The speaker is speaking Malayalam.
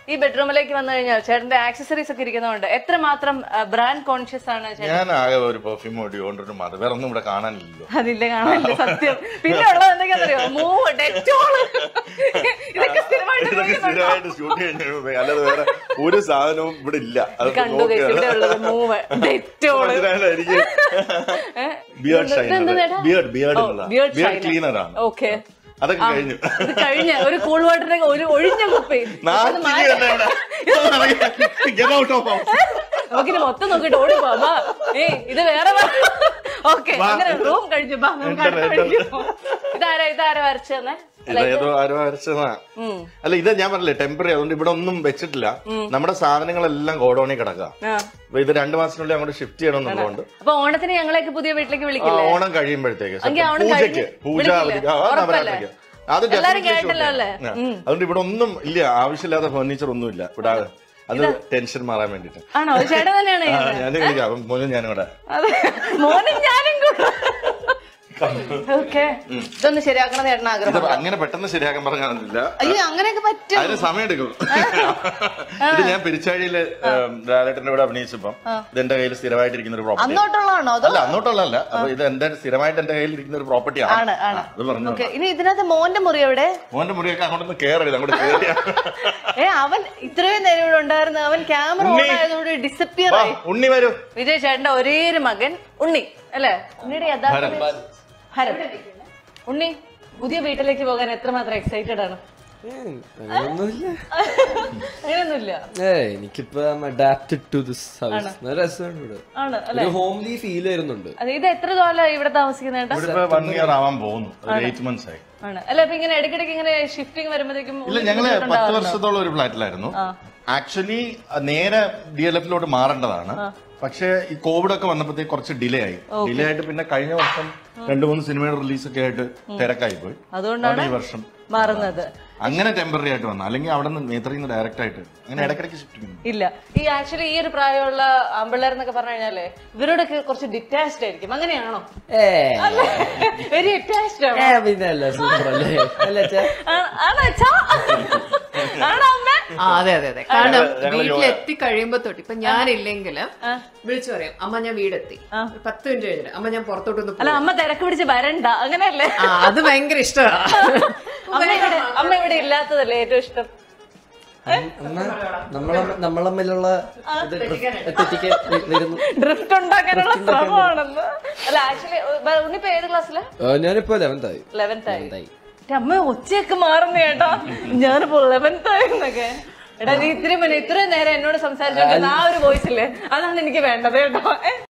ഈ ബെഡ്റൂമിലേക്ക് വന്നു കഴിഞ്ഞാൽ ചേട്ടന്റെ ആക്സസറീസ് ഒക്കെ ഇരിക്കുന്നതുകൊണ്ട് എത്രമാത്രം ബ്രാൻഡ് കോൺഷ്യസ് ആണ് ചേട്ടൻ ഞാൻ ആകെ ഒരു പെർഫ്യൂം ഓടി കൊണ്ടിട്ട് മാറി വേറെ ഒന്നും ഇവിടെ കാണാനില്ലല്ലോ അതില്ല കാണാനില്ല സത്യം പിന്നെ ഉള്ളത് എന്തൊക്കെയാണെന്നറിയോ മൂവ് ഡെറ്റോള് ഇതൊക്കെ സ്ഥിരമായിട്ട് ഇതൊക്കെ ഉപയോഗിക്കുന്നുണ്ടോ? സ്ഥിരമായിട്ട് ഷൂട്ട് കഴിഞ്ഞ അല്ലാതെ വേറെ ഒരു സാധനവും ഇവിടെ ഇല്ല അത് കണ്ടു guys, ഇവിടെ ഉള്ളത് മൂവ് ഡെറ്റോള് മനസ്സിലായില്ല beard shiner beard beard beard beard shiner. Cleaner ആണ് ഓക്കെ അതൊക്കെ കഴിഞ്ഞു ഇത് കഴിഞ്ഞ ഒരു കൂൾ വാട്ടറിന്റെ ഒരു ഒഴിഞ്ഞ കുപ്പി അത് മാറ്റി- നമുക്കിനി മൊത്തം നോക്കിട്ട് ഓടി പോവാ ഏ ഇത് വേറെ ഓക്കെ വാ. അങ്ങനെ റൂം കഴിഞ്ഞു ബാ നമുക്ക് അടുത്ത Enter, വഴിക്ക് പോവാം. ഇതാരാ ഇതാരാ വരച്ചു തന്നെ ഇതേതോ ആരോ അരച്ചതാ അല്ല ഇത് ഞാൻ പറഞ്ഞില്ലേ ടെമ്പററി അതുകൊണ്ട് ഇവിടെ ഒന്നും വെച്ചിട്ടില്ല നമ്മുടെ സാധനങ്ങളെല്ലാം ഗോഡൌണിൽ കിടക്കുക അപ്പൊ ഇത് രണ്ടു മാസത്തിനുള്ളിൽ അങ്ങോട്ട് ഷിഫ്റ്റ് ചെയ്യണമെന്നുള്ളതുകൊണ്ട് അപ്പൊ ഓണത്തിന് ഞങ്ങളെയൊക്കെ പുതിയ വീട്ടിലേക്ക് ആ, വിളിക്കില്ലേ ഓണം കഴിയുമ്പോഴത്തേക്ക് എങ്കിൽ ഓണം പൂജയ്ക്ക് കഴിഞ്ഞ് പൂജ വിളിക്കില്ലേ? അവധി ആ, ആ, ഉറപ്പല്ലേ? നവരാത്രിക്ക് അത് എല്ലാരും definitely shoot കേട്ടല്ലോ അല്ലേ? ചെയ്യണം. ആ. അതുകൊണ്ട് ഇവിടെ ഒന്നും ഇല്ല ആവശ്യമില്ലാത്ത ഫർണിച്ചർ ഒന്നും ഇല്ല ഇവിടെ അത് ടെൻഷൻ മാറാൻ വേണ്ടിട്ട് ആണോ ഒരു ചേട്ടൻ തന്നെയാണ് ചെയ്യുന്നത്? ഞാൻ വിളിക്കാം അപ്പം മോനും ഞാനും ഇവിടെ അതെ മോനും ഞാനും കൂടെ ഓക്കെ ഇതൊന്ന് ശരിയാക്കണം ചേട്ടൻ ഇത് ആഗ്രഹം അങ്ങനെ പെട്ടെന്ന് ശരിയാക്കാൻ പറഞ്ഞില്ല അയ്യോ അങ്ങനെയൊക്കെ പറ്റും അതിന് സമയം എടുക്കും ഇത് ഞാൻ പെരിച്ചാഴിയില് ലാലേട്ടന്റെ കൂടെ അഭിനയിച്ചപ്പം ഇത് എന്റെ കയ്യിൽ സ്ഥിരമായിട്ടിരിക്കുന്ന ഒരു പ്രോപ്പർട്ടി അന്നോട്ടുള്ളതാണോ അതോ അല്ല അങ്ങോട്ടുള്ളതല്ല അപ്പൊ ഇത് എന്റെ സ്ഥിരമായിട്ട് എന്റെ കയ്യിൽ ഇരിക്കുന്ന ഒരു പ്രോപ്പർട്ടിയാണ് ആണ് ആണ് അത് പറഞ്ഞു ഓക്കെ ഇനി ഇതിനകത്ത് മോന്റെ മുറി എവിടെ മോന്റെ മുറിയൊക്കെ അങ്ങോട്ടൊന്ന് കേറരുത് അങ്ങോട്ട് കേറിയ ഏ അവൻ ഇത്രയും നേരം ഇവിടെ ഉണ്ടായിരുന്നു അവൻ ക്യാമറ ഓൺ ആയതുകൊണ്ട് ഡിസപ്പിയർ ആയി ഉണ്ണി വരൂ വിജയ് ചേട്ടന്റെ ഒരേ ഒരു മകൻ ഉണ്ണി അല്ലേ ഉണ്ണിയുടെ യഥാർത്ഥ പേര്? ഭരത് ഉണ്ണി പുതിയ വീട്ടിലേക്ക് പോകാൻ എത്രമാത്രം എക്സൈറ്റഡ് ആണ് അങ്ങനൊന്നുമില്ല അങ്ങനെയൊന്നുമില്ല ഏ എനിക്കിപ്പോ അഡാപ്റ്റഡ് ടു ദിസ് ഹൗസ് നല്ല രസമുണ്ട് ഇവിടെ ആണ് അല്ലെ ഒരു ഹോംലി ഫീൽ വരുന്നുണ്ട് അതെ ഇത് എത്ര കാലം ഇവിടെ താമസിക്കുന്ന ചേട്ടാ ഇവിടെ വൺ ഇയർ ആവാൻ പോകുന്നു ഒരു എയ്റ്റ് മന്ത്സ് ആയി ആണ് അല്ല ഇപ്പൊ ഇങ്ങനെ ഇടയ്ക്കിടയ്ക്ക് ഇങ്ങനെ ഷിഫ്റ്റിംഗ് വരുമ്പോഴത്തേക്കും ഇല്ല ഞങ്ങള് പത്ത് വർഷത്തോളം ഒരു ഫ്ലാറ്റിലായിരുന്നു ആക്ച്വലി നേരെ ഡി എൽ എഫിലോട്ട് മാറേണ്ടതാണ് പക്ഷേ ഈ കോവിഡ് ഒക്കെ വന്നപ്പോഴത്തേക്ക് കുറച്ച് ഡിലേ ആയി ഡിലേ ആയിട്ട് പിന്നെ കഴിഞ്ഞ വർഷം രണ്ടു മൂന്ന് സിനിമയുടെ റിലീസ് ഒക്കെ ആയിട്ട് തിരക്കായി പോയി അതുകൊണ്ടാണ് ഈ വർഷം മാറുന്നത് അങ്ങനെ ടെമ്പററി ആയിട്ട് വന്നു അല്ലെങ്കിൽ അവിടെ നിന്ന് നേത്രയിൽ നിന്ന് ഡയറക്റ്റ് ആയിട്ട് അങ്ങനെ ഇടയ്ക്കിടയ്ക്ക് ഷിഫ്റ്റ് ചെയ്യുന്നു ഇല്ല ഈ ആക്ച്വലി ഈ ഒരു പ്രായമുള്ള ആമ്പിള്ളേർ എന്നൊക്കെ പറഞ്ഞു കഴിഞ്ഞാല് ഇവരോടൊക്കെ കുറച്ച് ഡിറ്റാച്ച്ഡ് ആയിരിക്കും അങ്ങനെയാണോ ഏ വെരി അറ്റാച്ച്ഡ് ആണോ ഏ, പിന്നെ അല്ല സൂപ്പർ അല്ലേ അല്ലേ ചേ ആ- ആണോ അച്ഛാ? ആണോ അമ്മ ആ, അതെ അതെ അതെ കാരണം വീട്ടിലെത്തി കഴിയുമ്പോ തൊട്ട് ഇപ്പൊ ഞാനില്ലെങ്കിൽ വിളിച്ചു പറയാം അമ്മ ഞാൻ വീടെത്തി ഒരു പത്ത് മിനിറ്റ് കഴിഞ്ഞിട്ട് അമ്മ ഞാൻ പുറത്തോട്ടൊന്ന് അല്ല അമ്മ തിരക്ക് പിടിച്ച് വരണ്ട അങ്ങനെയല്ലേ ആ അത് ഭയങ്കര ഇഷ്ടമാണ് അമ്മ ഇവിടെ അമ്മ ഇവിടെ ഇല്ലാത്തതല്ലേ ഏറ്റവും ഇഷ്ടം അമ്മ നമ്മളെ നമ്മളെ തമ്മിലുള്ള ഇത് തെറ്റിക്കാൻ വരുന്നു ഡ്രിഫ്റ്റ് ഉണ്ടാക്കാനുള്ള ശ്രമമാണെന്ന് അല്ല ആക്ച്വലി ഉണ്ണിപ്പോ ഏത് ക്ലാസ്സില് ആ, ഞാനിപ്പോ ലെവൻത്ത് ആയി ലെവൻത്ത് ആയി ആയി എന്റെ അമ്മ ഉച്ചയൊക്കെ മാറുന്ന കേട്ടോ ഞാനിപ്പോ ലെവൻത്ത് ആയിരുന്നൊക്കെ എടാ നീ ഇത്രയും ഇത്രയും നേരം എന്നോട് സംസാരിച്ചോണ്ടിരുന്ന ആ ഒരു വോയിസ് ഇല്ലേ അതാണ് എനിക്ക് വേണ്ടത് കേട്ടോ ഏ?